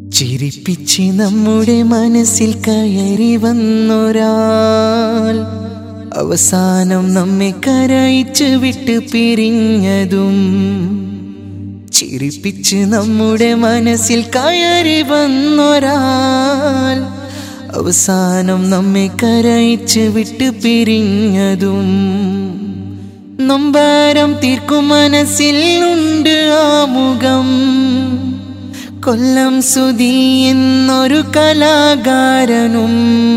ചിരിപ്പിച്ച് നമ്മുടെ മനസ്സിൽ കയറി വന്നൊരാൾ അവസാനം നമ്മെ കരയിച്ച് വിട്ട് പിരിഞ്ഞതും ചിരിപ്പിച്ച് നമ്മുടെ മനസ്സിൽ കയറി വന്നൊരാൾ അവസാനം നമ്മെ കരയിച്ച് വിട്ട് പിരിഞ്ഞതും നൊമ്പാരം തീർക്കും മനസ്സിൽ ഉണ്ട് ആ മുഖം കൊല്ലം സുധി എന്നൊരു കലാകാരനും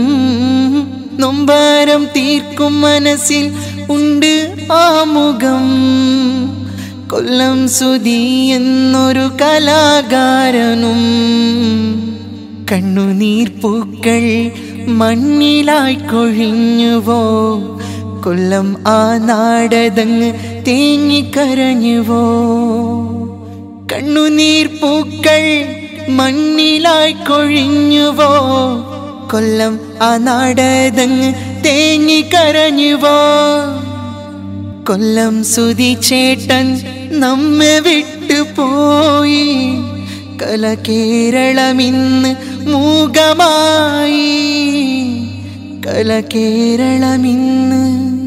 നൊമ്പാരം തീർക്കും മനസ്സിൽ ഉണ്ട് ആ മുഖം കൊല്ലം സുധി എന്നൊരു കലാകാരനും കണ്ണുനീർ പൂക്കൾ മണ്ണിലായി കൊഴിഞ്ഞുവോ കൊല്ലം ആ നാടതങ്ങ് തേങ്ങിക്കരഞ്ഞുവോ കണ്ണുനീർ പൂക്കൾ മണ്ണിലായി കൊഴിഞ്ഞുവോ കൊല്ലം ആ നാടതങ്ങ് തേങ്ങിക്കരഞ്ഞുവോ കൊല്ലം സുതി ചേട്ടൻ നമ്മെ വിട്ടു പോയി കല കേരളമിന്ന് മൂകമായി കല കേരളമിന്ന്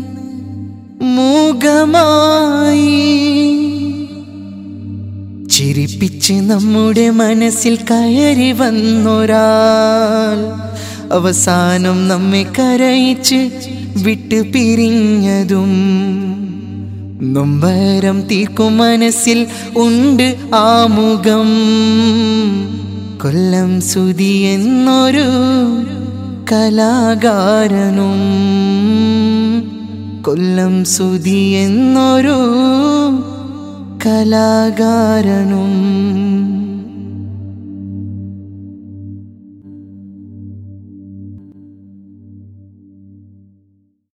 മൂകമായി ചിരിപ്പിച്ച് നമ്മുടെ മനസ്സിൽ കയറി വന്നൊരാൾ അവസാനം നമ്മെ കരയിച്ച് വിട്ടു പിരിഞ്ഞതും നൊമ്പരം തീർക്കും മനസ്സിൽ ഉണ്ട് ആ മുഖം കൊല്ലം സുതി എന്നൊരു കലാകാരനും കൊല്ലം സുതി എന്നൊരു കലാകാരനും